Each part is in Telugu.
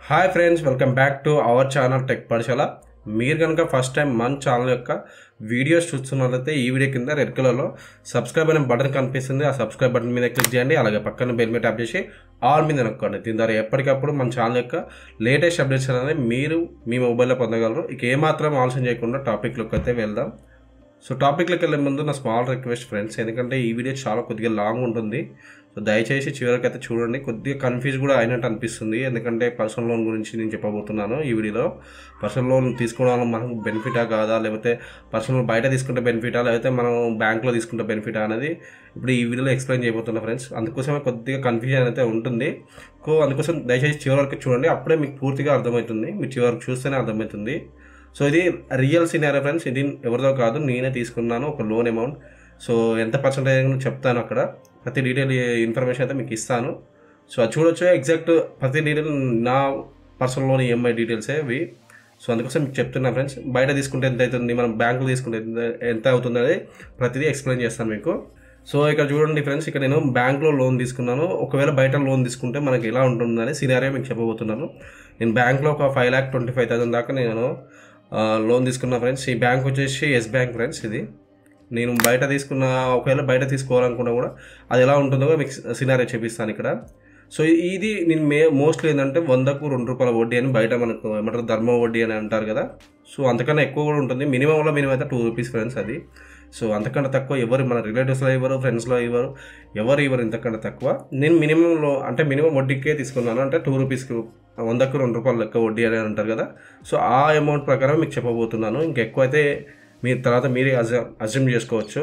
hi friends welcome back to our channel tech Pathashala మీరు కనుక ఫస్ట్ టైం మన ఛానల్ యొక్క వీడియోస్ చూస్తున్నట్లయితే ఈ వీడియో కింద రెడ్ కలర్లో సబ్స్క్రైబ్ అనే బటన్ కనిపిస్తుంది ఆ సబ్స్క్రైబ్ బటన్ మీద క్లిక్ చేయండి అలాగే పక్కన బెల్ మీద ట్యాప్ చేసి ఆల్ మీద నొక్కండి దీని ద్వారా ఎప్పటికప్పుడు మన ఛానల్ యొక్క లేటెస్ట్ అప్డేట్స్ అనేది మీరు మీ మొబైల్లో పొందగలరు ఇక ఏమాత్రం ఆలోచన చేయకుండా టాపిక్లోకి అయితే వెళ్దాం సో టాపిక్లోకి వెళ్ళే ముందు నా స్మాల్ రిక్వెస్ట్ ఫ్రెండ్స్ ఎందుకంటే ఈ వీడియో చాలా కొద్దిగా లాంగ్ ఉంటుంది సో దయచేసి చివరికి అయితే చూడండి కొద్దిగా కన్ఫ్యూజ్ కూడా అయినట్టు అనిపిస్తుంది ఎందుకంటే పర్సనల్ లోన్ గురించి నేను చెప్పబోతున్నాను ఈ వీడియోలో పర్సనల్ లోన్ తీసుకోవడం వల్ల మనకు బెనిఫిటా కాదా లేకపోతే పర్సనల్ బయట తీసుకుంటే బెనిఫిటా లేకపోతే మనం బ్యాంక్లో తీసుకుంటే బెనిఫిటా అనేది ఇప్పుడు ఈ వీడియోలో ఎక్స్ప్లెయిన్ చేయబోతున్నా ఫ్రెండ్స్ అందుకోసమే కొద్దిగా కన్ఫ్యూజన్ అయితే ఉంటుంది కో అందుకోసం దయచేసి చివరి వరకు చూడండి అప్పుడే మీకు పూర్తిగా అర్థమవుతుంది మీరు చివరి వరకు చూస్తేనే అర్థమవుతుంది సో ఇది రియల్ సినారో ఫ్రెండ్స్ ఇది ఎవరిదో కాదు నేనే తీసుకున్నాను ఒక లోన్ అమౌంట్ సో ఎంత పర్సంటేజ్ చెప్తాను అక్కడ ప్రతి డీటెయిల్ ఇన్ఫర్మేషన్ అయితే మీకు ఇస్తాను సో అది చూడొచ్చు ఎగ్జాక్ట్ ప్రతి డీటెయిల్ నా పర్సనల్ లోన్ ఈఎంఐ డీటెయిల్సే ఇవి సో అందుకోసం మీకు చెప్తున్నా ఫ్రెండ్స్ బయట తీసుకుంటే ఎంత అవుతుంది మనం బ్యాంకులో తీసుకుంటే ఎంత- ఎంత అవుతుంది అనేది ప్రతిదీ ఎక్స్ప్లెయిన్ చేస్తాను మీకు సో ఇక్కడ చూడండి ఫ్రెండ్స్ ఇక్కడ నేను బ్యాంక్లో లోన్ తీసుకున్నాను ఒకవేళ బయట లోన్ తీసుకుంటే మనకి ఎలా ఉంటుందని సినారియో మీకు చెప్పబోతున్నాను నేను బ్యాంక్లో ఒక five lakh twenty five thousand దాకా నేను ఆ, లోన్ తీసుకున్నా ఫ్రెండ్స్ ఈ బ్యాంక్ వచ్చేసి ఎస్ బ్యాంక్ ఫ్రెండ్స్ ఇది నేను బయట తీసుకున్న ఒకవేళ బయట తీసుకోవాలనుకున్నా కూడా అది ఎలా ఉంటుందో కూడా మీకు సినారియో చూపిస్తాను ఇక్కడ సో ఇది నేను మే మోస్ట్లీ ఏంటంటే వందకు రెండు రూపాయల వడ్డీ అని బయట మనకు ఏమంటారు ధర్మ వడ్డీ అని అంటారు కదా సో అంతకన్నా ఎక్కువ కూడా ఉంటుంది మినిమంలో మినిమం అయితే టూ రూపీస్ ఫ్రెండ్స్ అది సో అంతకన్నా తక్కువ ఎవరు మన రిలేటివ్స్లో ఇవ్వరు ఫ్రెండ్స్లో ఇవ్వరు ఎవరు ఇవ్వరు ఇంతకన్నా తక్కువ నేను మినిమంలో అంటే మినిమం వడ్డీకే తీసుకున్నాను అంటే టూ రూపీస్కి వందకు రెండు రూపాయలు లెక్క వడ్డీ అని అంటారు కదా సో ఆ అమౌంట్ ప్రకారం మీకు చెప్పబోతున్నాను ఇంకెక్కువ అయితే మీరు తర్వాత మీరే అజ అజ్యూమ్ చేసుకోవచ్చు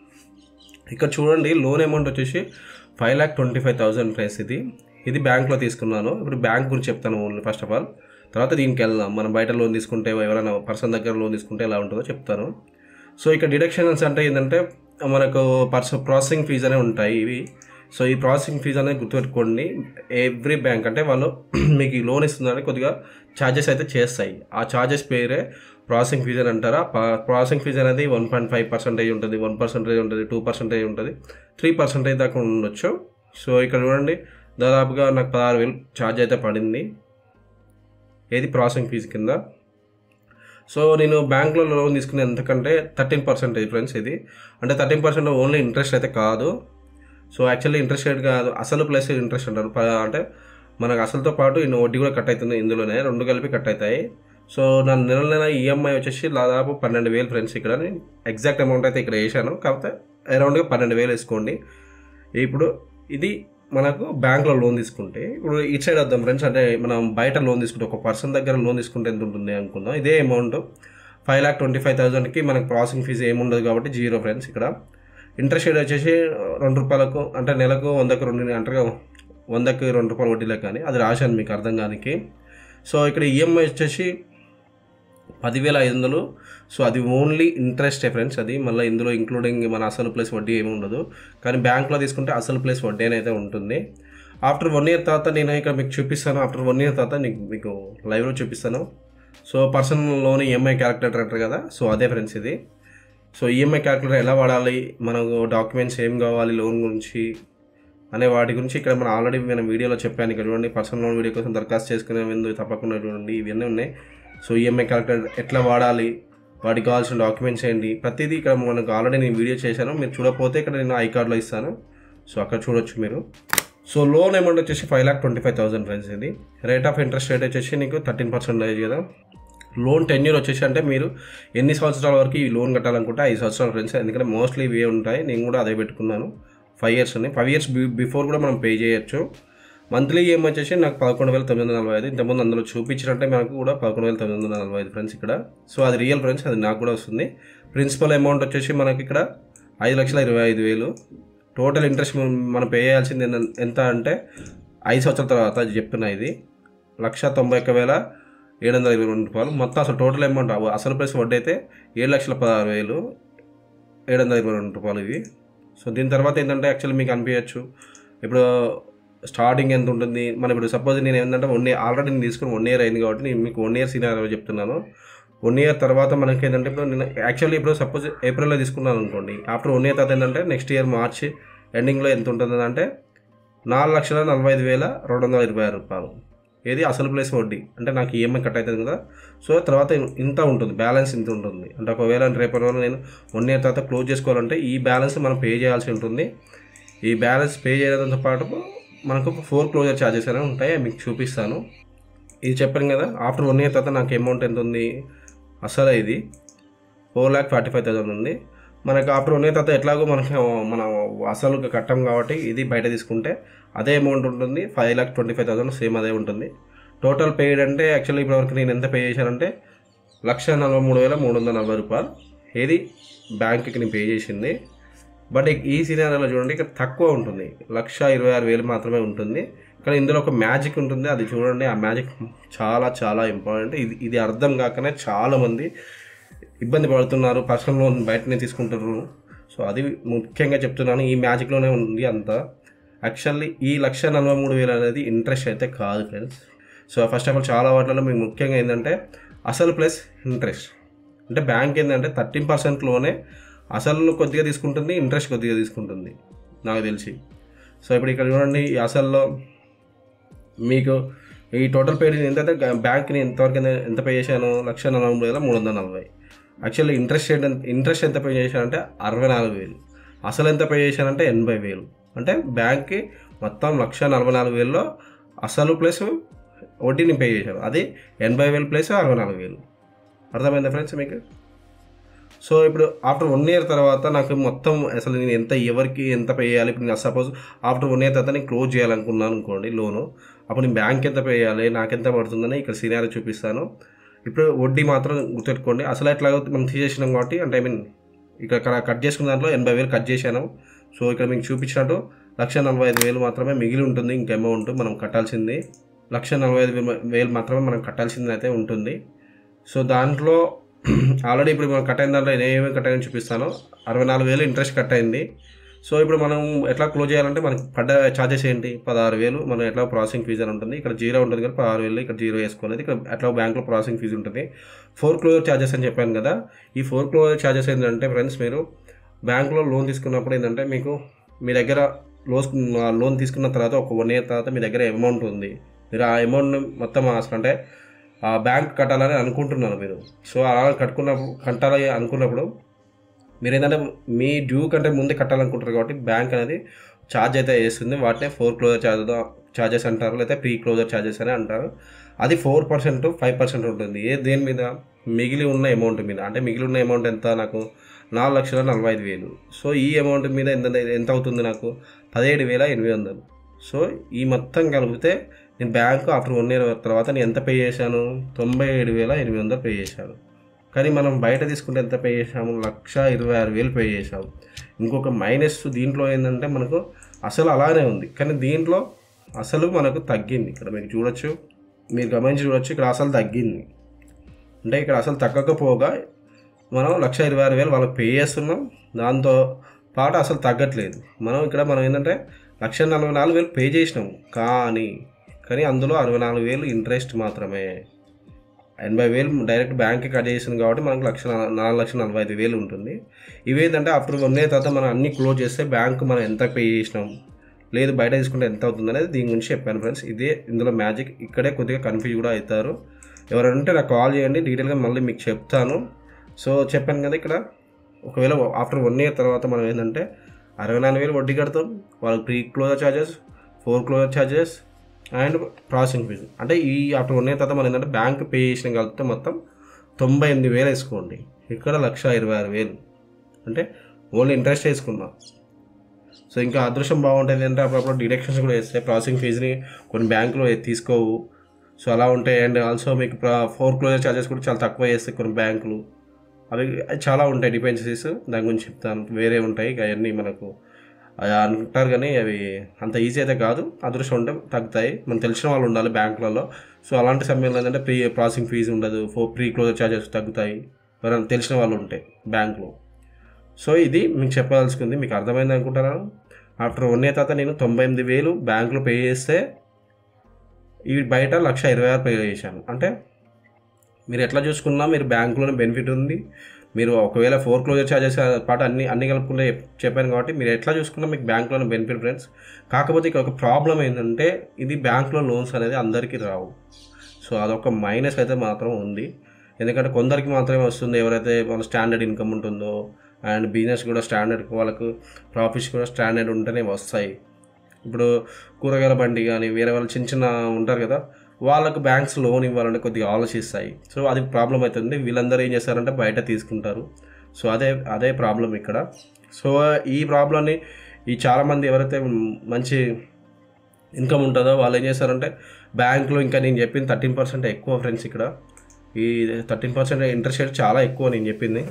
ఇక్కడ చూడండి లోన్ అమౌంట్ వచ్చేసి five lakh twenty five thousand price ఇది ఇది బ్యాంక్లో తీసుకున్నాను ఇప్పుడు బ్యాంక్ గురించి చెప్తాను ఓన్లీ ఫస్ట్ ఆఫ్ ఆల్ తర్వాత దీనికి వెళ్దాం మనం బయట లోన్ తీసుకుంటే ఎవరైనా పర్సన్ దగ్గర లోన్ తీసుకుంటే ఎలా ఉంటుందో చెప్తాను సో ఇక్కడ డిడక్షన్స్ అంటే ఏంటంటే మనకు పర్స ప్రాసెసింగ్ ఫీజ్ అనేవి ఉంటాయి ఇవి సో ఈ ప్రాసెసింగ్ ఫీజ్ అనేది గుర్తుపెట్టుకోండి ఎవ్రీ బ్యాంక్ అంటే వాళ్ళు మీకు ఈ లోన్ ఇస్తుందని కొద్దిగా ఛార్జెస్ అయితే చేస్తాయి ఆ ఛార్జెస్ పేరే ప్రాసెసింగ్ ఫీజ్ అని అంటారా ప్రాసెసింగ్ ఫీజ్ అనేది వన్ పాయింట్ ఫైవ్ పర్సెంటేజ్ ఉంటుంది వన్ పర్సెంటేజ్ ఉంటుంది టూ పర్సెంటేజ్ ఉంటుంది త్రీ పర్సెంటేజ్ దాకా ఉండొచ్చు సో ఇక్కడ చూడండి దాదాపుగా నాకు పదహారు వేలు ఛార్జ్ అయితే పడింది ఏది ప్రాసెసింగ్ ఫీజు కింద సో నేను బ్యాంక్లో లోన్ తీసుకునే ఎంతకంటే థర్టీన్ పర్సెంటేజ్ ఫ్రెండ్స్ ఇది అంటే థర్టీన్ పర్సెంట్ ఓన్లీ ఇంట్రెస్ట్ అయితే కాదు సో యాక్చువల్లీ ఇంట్రెస్ట్ రేట్ కాదు అసలు ప్లస్ ఇంట్రెస్ట్ అంటారు ప- అంటే మనకు అసలుతో పాటు ఇన్ని వడ్డీ కూడా కట్ అవుతుంది ఇందులోనే రెండు కలిపి కట్ అవుతాయి సో నా నెల నెల ఈఎంఐ వచ్చేసి దాదాపు పన్నెండు వేలు ఫ్రెండ్స్ ఇక్కడ ఎగ్జాక్ట్ అమౌంట్ అయితే ఇక్కడ వేసాను కాకపోతే అరౌండ్గా పన్నెండు వేలు వేసుకోండి ఇప్పుడు ఇది మనకు బ్యాంక్లో లోన్ తీసుకుంటే ఇప్పుడు ఇటు సైడ్ వద్దాం ఫ్రెండ్స్ అంటే మనం బయట లోన్ తీసుకుంటే ఒక పర్సన్ దగ్గర లోన్ తీసుకుంటే ఎంత ఉంటుంది అనుకుందాం ఇదే amount five lakh twenty five థౌసండ్కి మనకు ప్రాసెసింగ్ ఫీజు ఏముండదు కాబట్టి జీరో ఫ్రెండ్స్ ఇక్కడ ఇంట్రెస్ట్ రేట్ వచ్చేసి రెండు రూపాయలకు అంటే నెలకు వందకు రెండు అంటారు వందకి రెండు రూపాయలు వడ్డీలకు కానీ అది రాశాను మీకు అర్థం కానికి సో ఇక్కడ ఈఎంఐ వచ్చేసి పదివేల ఐదు వందలు సో అది ఓన్లీ ఇంట్రెస్టే ఫ్రెండ్స్ అది మళ్ళీ ఇందులో ఇంక్లూడింగ్ మన అసలు ప్లస్ వడ్డీ ఏమి ఉండదు కానీ బ్యాంక్లో తీసుకుంటే అసలు ప్లస్ వడ్డీ అయితే ఉంటుంది ఆఫ్టర్ వన్ ఇయర్ తర్వాత నేను ఇక్కడ మీకు చూపిస్తాను ఆఫ్టర్ వన్ ఇయర్ తర్వాత నీకు మీకు లైవ్లో చూపిస్తాను so personal loan EMI calculator అంటారు కదా సో అదే ఫ్రెండ్స్ ఇది సో ఈఎంఐ క్యాలిక్యులేటర్ ఎలా వాడాలి మనకు డాక్యుమెంట్స్ ఏం కావాలి లోన్ గురించి అనే వాటి గురించి ఇక్కడ మనం ఆల్రెడీ నేను వీడియోలో చెప్పాను ఇక్కడ చూడండి పర్సనల్ లోన్ వీడియో కోసం దరఖాస్తు చేసుకునే ముందు తప్పకుండా చూడండి ఇవన్నీ ఉన్నాయి సో ఈఎంఐ క్యాలిక్యులేటర్ ఎట్లా వాడాలి వాటికి కావాల్సిన డాక్యుమెంట్స్ ఏంటి ప్రతిదీ ఇక్కడ మనకు ఆల్రెడీ నేను వీడియో చేశాను మీరు చూడకపోతే ఇక్కడ నేను ఐ కార్డ్లో ఇస్తాను సో అక్కడ చూడొచ్చు మీరు సో లోన్ అమౌంట్ వచ్చేసి five lakh twenty five thousand friends ఇది రేట్ ఆఫ్ ఇంట్రెస్ట్ రేట్ వచ్చేసి నీకు థర్టీన్ పర్సెంటేజ్ కదా లోన్ టెన్యూర్ వచ్చేసి అంటే మీరు ఎన్ని సంవత్సరాల వరకు ఈ లోన్ కట్టాలనుకుంటే ఐదు సంవత్సరాలు ఫ్రెండ్స్ ఎందుకంటే మోస్ట్లీ ఇవే ఉంటాయి నేను కూడా అదే పెట్టుకున్నాను ఫైవ్ ఇయర్స్ అని ఫైవ్ ఇయర్స్ బిఫోర్ కూడా మనం పే చేయొచ్చు మంత్లీ ఈఎం వచ్చేసి నాకు పదకొండు వేల తొమ్మిది వందల నలభై ఐదు ఇంతకుముందు అందులో చూపించినట్టే మనకు కూడా పదకొండు వేల తొమ్మిది వందల నలభై ఐదు ఫ్రెండ్స్ ఇక్కడ సో అది రియల్ ఫ్రెండ్స్ అది నాకు కూడా వస్తుంది ప్రిన్సిపల్ అమౌంట్ వచ్చేసి మనకి ఇక్కడ ఐదు లక్షల ఇరవై ఐదు వేలు టోటల్ ఇంట్రెస్ట్ మనం పే చేయాల్సింది ఎన్న- ఎంత అంటే ఐదు సంవత్సరాల తర్వాత అది చెప్తున్నా ఇది లక్ష తొంభై ఒక్క వేల ఏడు వందల ఇరవై రెండు రూపాయలు మొత్తం అసలు టోటల్ అమౌంట్ అవ- అసలు ప్రైస్ వడ్డీ అయితే ఏడు లక్షల పదహారు వేలు ఏడు వందల ఇరవై రెండు రూపాయలు ఇవి సో దీని తర్వాత ఏంటంటే యాక్చువల్లీ మీకు అనిపించచ్చు ఇప్పుడు స్టార్టింగ్ ఎంత ఉంటుంది మన ఇప్పుడు సపోజ్ నేను ఏంటంటే వన్ ఇయర్ ఆల్రెడీ నేను తీసుకుని వన్ ఇయర్ అయింది కాబట్టి నేను మీకు వన్ ఇయర్ సీనియర్ చెప్తున్నాను వన్ ఇయర్ తర్వాత మనకి ఏంటంటే ఇప్పుడు నేను యాక్చువల్లీ ఇప్పుడు సపోజ్ ఏప్రిల్లో తీసుకున్నాను అనుకోండి ఆఫ్టర్ వన్ ఇయర్ తర్వాత ఏంటంటే నెక్స్ట్ ఇయర్ మార్చ్ ఎండింగ్లో ఎంత ఉంటుంది అంటే నాలుగు లక్షల నలభై ఐదు వేల రెండు వందల ఇరవై ఆరు రూపాయలు ఏది అసలు ప్లేస్ వడ్డీ అంటే నాకు ఈఎంఐ కట్ అవుతుంది కదా సో తర్వాత ఇంత ఉంటుంది బ్యాలెన్స్ ఇంత ఉంటుంది అంటే ఒకవేళ రేపు రోజు నేను వన్ ఇయర్ తర్వాత క్లోజ్ చేసుకోవాలంటే ఈ బ్యాలెన్స్ మనం పే చేయాల్సి ఉంటుంది ఈ బ్యాలెన్స్ పే చేయడంతో పాటు మనకు ఫోర్ క్లోజర్ ఛార్జెస్ అనేవి ఉంటాయి అవి మీకు చూపిస్తాను ఇది చెప్పాను కదా ఆఫ్టర్ వన్ ఇయర్ తర్వాత నాకు అమౌంట్ ఎంత ఉంది అసలు ఇది four lakh forty five thousand ఉంది మనకు ఆఫ్టర్ వన్ ఇయర్ తర్వాత ఎట్లాగో మనకి మనం అసలు కట్టం కాబట్టి ఇది బయట తీసుకుంటే అదే అమౌంట్ ఉంటుంది five lakh twenty five thousand same అదే ఉంటుంది టోటల్ పెయిడ్ అంటే యాక్చువల్లీ ఇప్పటివరకు నేను ఎంత పే చేశానంటే లక్ష నలభై మూడు వేల మూడు వందల నలభై రూపాయలు ఏది బ్యాంక్కి నేను పే చేసింది బట్ ఈ సినారియోలో చూడండి ఇక్కడ తక్కువ ఉంటుంది లక్ష ఇరవై ఆరు వేలు మాత్రమే ఉంటుంది కానీ ఇందులో ఒక మ్యాజిక్ ఉంటుంది అది చూడండి ఆ మ్యాజిక్ చాలా చాలా ఇంపార్టెంట్ ఇది ఇది అర్థం కాకనే చాలామంది ఇబ్బంది పడుతున్నారు పర్సనల్ లోన్ బయటనే తీసుకుంటారు సో అది ముఖ్యంగా చెప్తున్నాను ఈ మ్యాజిక్లోనే ఉంది అంతా యాక్చువల్లీ ఈ లక్ష నలభై మూడు వేలు అనేది ఇంట్రెస్ట్ అయితే కాదు friends so first of all చాలా వాటిలో మీకు ముఖ్యంగా ఏంటంటే అసలు ప్లస్ ఇంట్రెస్ట్ అంటే బ్యాంక్ ఏంటంటే థర్టీన్ పర్సెంట్లోనే అసలు కొద్దిగా తీసుకుంటుంది ఇంట్రెస్ట్ కొద్దిగా తీసుకుంటుంది నాకు తెలిసి సో ఇప్పుడు ఇక్కడ చూడండి ఈ అసల్లో మీకు ఈ టోటల్ పేడ్ ఎంతైతే బ్యాంక్ని ఎంతవరకు ఎంత- ఎంత పే చేశాను లక్ష నలభై మూడు వేల మూడు వందల నలభై యాక్చువల్లీ ఇంట్రెస్ట్ రేట్ ఎంత- ఇంట్రెస్ట్ ఎంత పే చేశానంటే అరవై నాలుగు వేలు అసలు ఎంత పే చేశానంటే ఎనభై వేలు అంటే బ్యాంక్కి మొత్తం లక్ష నలభై నాలుగు వేలలో అసలు ప్లస్ వడ్డీని పే చేశాను అది ఎనభై వేలు ప్లస్ అరవై నాలుగు వేలు అర్థమైందా ఫ్రెండ్స్ మీకు సో ఇప్పుడు ఆఫ్టర్ వన్ ఇయర్ తర్వాత నాకు మొత్తం అసలు నేను ఎంత ఎవరికి ఎంత పే చేయాలి ఇప్పుడు నేను సపోజ్ ఆఫ్టర్ వన్ ఇయర్ తర్వాత నేను క్లోజ్ చేయాలనుకున్నాను అనుకోండి లోను అప్పుడు నేను బ్యాంక్ ఎంత పే చేయాలి నాకు ఎంత పడుతుందని ఇక్కడ సీనియర్ చూపిస్తాను ఇప్పుడు వడ్డీ మాత్రం గుర్తుపెట్టుకోండి అసలు ఎట్లాగో మనం తీసేసినాం కాబట్టి అంటే ఐ మీన్ ఇక్కడ కట్ చేసుకున్న దాంట్లో ఎనభై వేలు కట్ చేశాను సో ఇక్కడ మీకు చూపించినట్టు లక్ష నలభై ఐదు వేలు మాత్రమే మిగిలి ఉంటుంది ఇంక అమౌంట్ మనం కట్టాల్సింది లక్ష నలభై ఐదు వేలు- వేలు మాత్రమే మనం కట్టాల్సింది అయితే ఉంటుంది సో దాంట్లో ఆల్రెడీ ఇప్పుడు మనం కట్ అయిన దాంట్లో నేను ఏమేమి కట్ అయ్యాయని చూపిస్తాను అరవై నాలుగు వేలు ఇంట్రెస్ట్ కట్ అయింది సో ఇప్పుడు మనం ఎట్లా క్లోజ్ చేయాలంటే మనకి పడ్డ ఛార్జెస్ ఏంటి పదహారు వేలు మనం ఎట్లా ప్రాసెసింగ్ ఫీజు అని ఉంటుంది ఇక్కడ జీరో ఉంటుంది కదా పదహారు వేలు ఇక్కడ జీరో వేసుకోలేదు ఇక్కడ ఎట్లా బ్యాంక్లో ప్రాసెసింగ్ ఫీజు ఉంటుంది ఫోర్ క్లోజర్ ఛార్జెస్ అని చెప్పాను కదా ఈ ఫోర్ క్లోజర్ ఛార్జెస్ ఏంటంటే ఫ్రెండ్స్ మీరు బ్యాంక్లో లోన్ తీసుకున్నప్పుడు ఏంటంటే మీకు మీ దగ్గర లోన్ లోన్ తీసుకున్న తర్వాత ఒక వన్ ఇయర్ తర్వాత మీ దగ్గర అమౌంట్ ఉంది మీరు ఆ అమౌంట్ మొత్తం అసలు అంటే ఆ బ్యాంక్ కట్టాలని అనుకుంటున్నారు మీరు సో అలా కట్టుకున్నప్పుడు కట్టాలి అనుకున్నప్పుడు మీరు ఏంటంటే మీ డ్యూ కంటే ముందే కట్టాలనుకుంటారు కాబట్టి బ్యాంక్ అనేది ఛార్జ్ అయితే వేస్తుంది వాటినే ఫోర్ క్లోజర్ ఛార్జ్ ఛార్జెస్ అంటారు లేదా ప్రీ క్లోజర్ ఛార్జెస్ అని అంటారు అది ఫోర్ పర్సెంట్ ఫైవ్ పర్సెంట్ ఉంటుంది ఏ దేని మీద మిగిలి ఉన్న అమౌంట్ మీద అంటే మిగిలి ఉన్న అమౌంట్ ఎంత నాకు నాలుగు లక్షల నలభై ఐదు వేలు సో ఈ అమౌంట్ మీద ఎంత ఎంత అవుతుంది నాకు పదిహేడు వేల ఎనిమిది వందలు సో ఈ మొత్తం కలిపితే నేను బ్యాంకు ఆఫ్టర్ వన్ ఇయర్ తర్వాత నేను ఎంత పే చేశాను తొంభై ఏడు వేల ఎనిమిది వందలు పే చేశాను కానీ మనం బయట తీసుకుంటే ఎంత పే చేసాము లక్ష ఇరవై ఆరు వేలు పే చేసాము ఇంకొక మైనస్ దీంట్లో ఏంటంటే మనకు అసలు అలానే ఉంది కానీ దీంట్లో అసలు మనకు తగ్గింది ఇక్కడ మీకు చూడొచ్చు మీరు గమనించి చూడొచ్చు ఇక్కడ అసలు తగ్గింది అంటే ఇక్కడ అసలు తగ్గకపోగా మనం లక్ష ఇరవై ఆరు వేలు వాళ్ళకి పే చేస్తున్నాం దాంతో పాటు అసలు తగ్గట్లేదు మనం ఇక్కడ మనం ఏంటంటే లక్ష నలభై నాలుగు వేలు పే చేసినాం కానీ కానీ అందులో అరవై నాలుగు వేలు ఇంట్రెస్ట్ మాత్రమే ఎనభై వేలు డైరెక్ట్ బ్యాంక్కి కట్ చేసింది కాబట్టి మనకు లక్ష నల- నాలుగు లక్షల నలభై ఐదు వేలు ఉంటుంది ఇవేంటంటే ఆఫ్టర్ వన్ ఇయర్ తర్వాత మనం అన్ని క్లోజ్ చేస్తే బ్యాంక్ మనం ఎంత పే చేసినాం లేదు బయట తీసుకుంటే ఎంత అవుతుంది అనేది దీని గురించి చెప్పాను ఫ్రెండ్స్ ఇదే ఇందులో మ్యాజిక్ ఇక్కడే కొద్దిగా కన్ఫ్యూజ్ కూడా అవుతారు ఎవరంటే నాకు కాల్ చేయండి డీటెయిల్గా మళ్ళీ మీకు చెప్తాను సో చెప్పాను కదా ఇక్కడ ఒకవేళ ఆఫ్టర్ వన్ ఇయర్ తర్వాత మనం ఏంటంటే అరవై నాలుగు వేలు వడ్డీ కడతాం వాళ్ళకి preclosure charges foreclosure charges and processing fees అంటే ఈ ఆఫ్టర్ వన్ ఇయర్ తర్వాత మనం ఏంటంటే బ్యాంక్ పే చేసిన కలిపితే మొత్తం తొంభై ఎనిమిది వేలు వేసుకోండి ఇక్కడ లక్ష ఇరవై ఆరు వేలు అంటే ఓన్లీ ఇంట్రెస్ట్ వేసుకున్నాం సో ఇంకా అదృష్టం బాగుంటుంది అంటే అప్పుడప్పుడు డిడక్షన్స్ కూడా వేస్తాయి ప్రాసెసింగ్ ఫీజుని కొన్ని బ్యాంకులు తీసుకోవు సో అలా ఉంటాయి అండ్ ఆల్సో మీకు ఫోర్ క్లోజర్ ఛార్జెస్ కూడా చాలా తక్కువ చేస్తాయి కొన్ని బ్యాంకులు అవి చాలా ఉంటాయి డిపెండెన్సీస్ దాని గురించి చెప్తాను వేరే ఉంటాయి ఇక అవన్నీ మనకు అవి అంటారు కానీ అవి అంత ఈజీ అయితే కాదు అదృష్టం ఉంటే తగ్గుతాయి మనం తెలిసిన వాళ్ళు ఉండాలి బ్యాంకులలో సో అలాంటి సమయంలో ఏంటంటే ప్రీ ప్రాసెసింగ్ ఫీజు ఉండదు ఫో ప్రీ క్లోజర్ ఛార్జెస్ తగ్గుతాయి ఎవరైనా తెలిసిన వాళ్ళు ఉంటాయి బ్యాంకులో సో ఇది మీకు చెప్పాల్సింది మీకు అర్థమైంది అనుకుంటున్నాను ఆఫ్టర్ వన్ ఇయర్ తర్వాత నేను తొంభై ఎనిమిది వేలు బ్యాంకులో పే చేస్తే ఈ బయట లక్ష ఇరవై ఆరు పే చేశాను అంటే మీరు ఎట్లా చూసుకున్నా మీరు బ్యాంకులోనే బెనిఫిట్ ఉంది మీరు ఒకవేళ ఫోర్ క్లోజర్ ఛార్జెస్ పాటు అన్ని అన్ని కలుపుకుంటే చెప్పాను కాబట్టి మీరు ఎట్లా చూసుకున్నా మీకు బ్యాంకులోనే బెనిఫిట్ ఫ్రెండ్స్ కాకపోతే ఇక్కడ ఒక ప్రాబ్లం ఏంటంటే ఇది బ్యాంకులో లోన్స్ అనేది అందరికీ రావు సో అదొక మైనస్ అయితే మాత్రం ఉంది ఎందుకంటే కొందరికి మాత్రమే వస్తుంది ఎవరైతే వాళ్ళ స్టాండర్డ్ ఇన్కమ్ ఉంటుందో అండ్ బిజినెస్ కూడా స్టాండర్డ్ వాళ్ళకు ప్రాఫిట్స్ కూడా స్టాండర్డ్ ఉంటేనే వస్తాయి ఇప్పుడు కూరగాయల బండి కానీ వేరే వాళ్ళు చిన్న చిన్న ఉంటారు కదా వాళ్ళకు బ్యాంక్స్ లోన్ ఇవ్వాలంటే కొద్దిగా ఆలోచిస్తాయి సో అది ప్రాబ్లం అవుతుంది వీళ్ళందరూ ఏం చేస్తారంటే బయట తీసుకుంటారు సో అదే అదే ప్రాబ్లం ఇక్కడ సో ఈ ప్రాబ్లమ్ని ఈ చాలామంది ఎవరైతే మంచి ఇన్కమ్ ఉంటుందో వాళ్ళు ఏం చేస్తారంటే బ్యాంకులో ఇంకా నేను చెప్పింది థర్టీన్ పర్సెంట్ ఎక్కువ ఫ్రెండ్స్ ఇక్కడ ఈ థర్టీన్ పర్సెంట్ ఇంట్రెస్ట్ రేట్ చాలా ఎక్కువ నేను చెప్పింది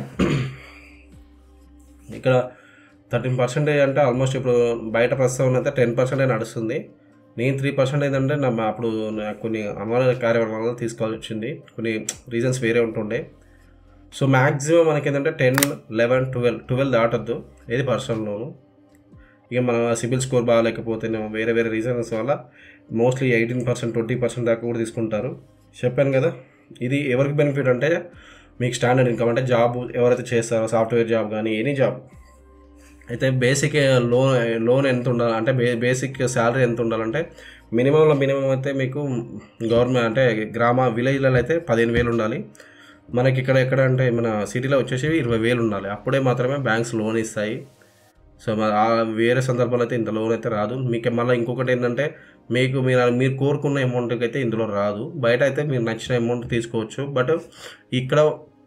ఇక్కడ థర్టీన్ పర్సెంటేజ్ అంటే ఆల్మోస్ట్ ఇప్పుడు బయట ప్రస్తుతం అయితే టెన్ పర్సెంటే నడుస్తుంది నేను త్రీ పర్సెంట్ ఏంటంటే నా అప్పుడు నాకు కొన్ని అమలు కార్యక్రమాల వల్ల తీసుకోవాల్సి వచ్చింది కొన్ని రీజన్స్ వేరే ఉంటుండే సో మ్యాక్సిమం మనకి ఏంటంటే టెన్ లెవెన్ ట్వెల్వ్ ట్వెల్వ్ దాటొద్దు ఏది పర్సనల్ లోను ఇక మన సిబిల్ స్కోర్ బాగాలేకపోతే వేరే వేరే రీజన్స్ వల్ల mostly eighteen percent twenty percent దాకా కూడా తీసుకుంటారు చెప్పాను కదా ఇది ఎవరికి బెనిఫిట్ అంటే మీకు స్టాండర్డ్ ఇన్కమ్ అంటే జాబ్ ఎవరైతే చేస్తారో సాఫ్ట్వేర్ జాబ్ కానీ ఎనీ జాబ్ అయితే బేసిక్ లోన్ లోన్ ఎంత ఉండాలి అంటే బే బేసిక్ శాలరీ ఎంత ఉండాలంటే మినిమంలో మినిమం అయితే మీకు గవర్నమెంట్ అంటే గ్రామ విలేజ్లలో అయితే పదిహేను వేలు ఉండాలి మనకి ఇక్కడ ఎక్కడ అంటే మన సిటీలో వచ్చేసి ఇరవై వేలు ఉండాలి అప్పుడే మాత్రమే బ్యాంక్స్ లోన్ ఇస్తాయి సో మరి ఆ వేరే సందర్భాలు అయితే ఇంత లోన్ అయితే రాదు మీకు మళ్ళీ ఇంకొకటి ఏంటంటే మీకు మీరు మీరు కోరుకున్న అమౌంట్కి అయితే ఇందులో రాదు బయట అయితే మీరు నచ్చిన అమౌంట్ తీసుకోవచ్చు బట్ ఇక్కడ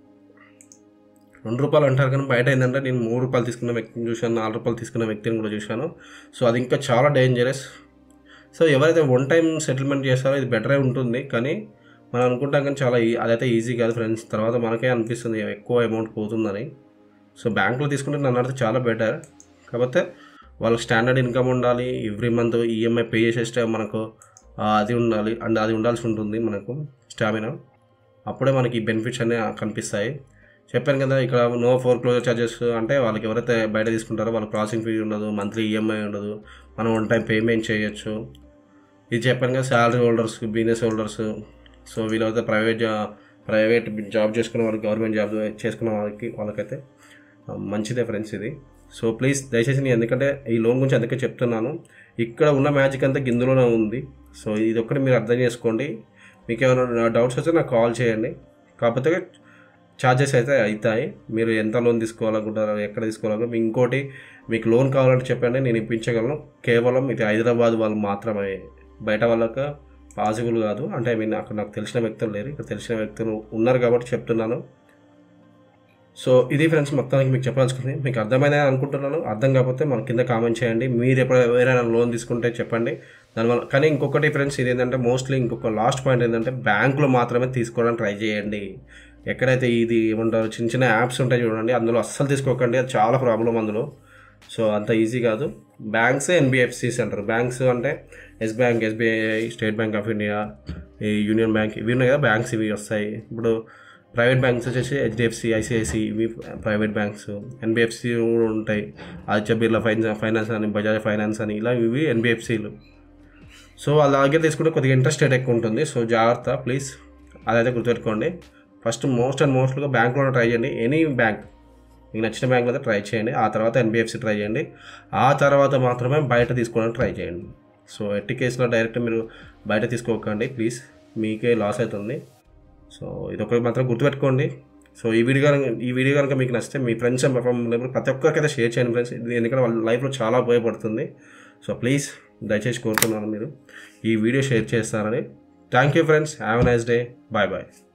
రెండు రూపాయలు అంటారు కానీ బయట ఏంటంటే నేను మూడు రూపాయలు తీసుకున్న వ్యక్తిని చూశాను నాలుగు రూపాయలు తీసుకున్న వ్యక్తిని కూడా చూశాను సో అది ఇంకా చాలా డేంజరస్ సో ఎవరైతే వన్ టైం సెటిల్మెంట్ చేస్తారో ఇది బెటరే ఉంటుంది కానీ మనం అనుకుంటాం కానీ చాలా ఈ- అదైతే ఈజీ కాదు ఫ్రెండ్స్ తర్వాత మనకే అనిపిస్తుంది ఎక్కువ అమౌంట్ పోతుందని సో బ్యాంకులో తీసుకుంటే నన్ను అడిగితే చాలా బెటర్ కాకపోతే వాళ్ళకి స్టాండర్డ్ ఇన్కమ్ ఉండాలి ఎవ్రీ మంత్ ఈఎంఐ పే చేసేస్తే మనకు ఆ, అది ఉండాలి అండ్ అది ఉండాల్సి ఉంటుంది మనకు స్టామినా అప్పుడే మనకి బెనిఫిట్స్ అనేవి కనిపిస్తాయి చెప్పాను కదా ఇక్కడ నో ఫోర్ క్లోజర్ ఛార్జెస్ అంటే వాళ్ళకి ఎవరైతే బయట తీసుకుంటారో వాళ్ళకి ప్రాసెసింగ్ ఫీ ఉండదు మంత్లీ ఈఎంఐ ఉండదు మనం వన్ టైం పేమెంట్ చేయొచ్చు ఇది చెప్పాను కదా salary holders business holders so వీళ్ళైతే ప్రైవేట్ జా ప్రైవేట్ జాబ్ చేసుకున్న వాళ్ళకి గవర్నమెంట్ జాబ్ చేసుకున్న వాళ్ళకి వాళ్ళకైతే ఆ, మంచిదే ఫ్రెండ్స్ ఇది సో ప్లీజ్ దయచేసి నేను ఎందుకంటే ఈ లోన్ గురించి అందుకే చెప్తున్నాను ఇక్కడ ఉన్న మ్యాజిక్ అంతా గిందులోనే ఉంది సో ఇది ఒక్కటి మీరు అర్థం చేసుకోండి మీకు ఏమైనా డౌట్స్ వస్తే నాకు కాల్ చేయండి కాకపోతే ఛార్జెస్ అయితే అవుతాయి మీరు ఎంత లోన్ తీసుకోవాలనుకుంటారో ఎక్కడ తీసుకోవాలనుకుంటారో ఇంకోటి మీకు లోన్ కావాలంటే చెప్పండి నేను ఇప్పించగలను కేవలం ఇది హైదరాబాద్ వాళ్ళు మాత్రమే బయట వాళ్ళకి పాసిబుల్ కాదు అంటే ఐ మీన్ అక్కడ నాకు తెలిసిన వ్యక్తులు లేరు ఇక్కడ తెలిసిన వ్యక్తులు ఉన్నారు కాబట్టి చెప్తున్నాను సో ఇది ఫ్రెండ్స్ మొత్తానికి మీకు చెప్పాల్సింది మీకు అర్థమైనా అనుకుంటున్నాను అర్థం కాకపోతే మన కింద కామెంట్ చేయండి మీరు ఎప్పుడు ఎవరైనా లోన్ తీసుకుంటే చెప్పండి దానివల్ల కానీ ఇంకొకటి ఫ్రెండ్స్ ఇది ఏంటంటే మోస్ట్లీ ఇంకొక లాస్ట్ పాయింట్ ఏంటంటే బ్యాంకులో మాత్రమే తీసుకోవడానికి ట్రై చేయండి ఎక్కడైతే ఇది ఏమంటారు చిన్న చిన్న యాప్స్ ఉంటాయి చూడండి అందులో అస్సలు తీసుకోకండి అది చాలా ప్రాబ్లం అందులో సో అంత ఈజీ కాదు బ్యాంక్స్ ఎన్బిఎఫ్సిస్ అంటారు బ్యాంక్స్ అంటే Yes Bank SBI State Bank of India ఈ యూనియన్ బ్యాంక్ ఇవి ఉన్నాయి కదా బ్యాంక్స్ ఇవి వస్తాయి ఇప్పుడు ప్రైవేట్ బ్యాంక్స్ వచ్చేసి హెచ్డిఎఫ్సి ఐసిఐసి ఇవి ప్రైవేట్ బ్యాంక్స్ ఎన్బిఎఫ్సి కూడా ఉంటాయి ఆదిత్య బిర్లా ఫైనాన్స్ ఫైనాన్స్ అని బజాజ్ ఫైనాన్స్ అని ఇలా ఇవి ఎన్బిఎఫ్సిలు సో వాళ్ళ దగ్గర తీసుకుంటే కొద్దిగా ఇంట్రెస్ట్ రేట్ ఎక్కువ ఉంటుంది సో జాగ్రత్త ప్లీజ్ అదైతే గుర్తుపెట్టుకోండి ఫస్ట్ మోస్ట్ అండ్ మోస్ట్గా బ్యాంక్లోనే ట్రై చేయండి ఎనీ బ్యాంక్ మీకు నచ్చిన బ్యాంక్లో అయితే ట్రై చేయండి ఆ తర్వాత ఎన్బిఎఫ్సి ట్రై చేయండి ఆ తర్వాత మాత్రమే బయట తీసుకోవడానికి ట్రై చేయండి సో ఎట్టి కేసులో డైరెక్ట్ మీరు బయట తీసుకోకండి ప్లీజ్ మీకే లాస్ అవుతుంది సో ఇది ఒకటి మాత్రం గుర్తుపెట్టుకోండి సో ఈ వీడియో కనుక ఈ వీడియో కనుక మీకు నచ్చితే మీ ఫ్రెండ్స్ అండ్ ఫ్యామిలీ ప్రతి ఒక్కరికైతే షేర్ చేయండి ఫ్రెండ్స్ ఇది ఎందుకంటే వాళ్ళ లైఫ్లో చాలా ఉపయోగపడుతుంది సో ప్లీజ్ దయచేసి కోరుతున్నాను మీరు ఈ వీడియో షేర్ చేస్తారని thank you friends have a nice day bye bye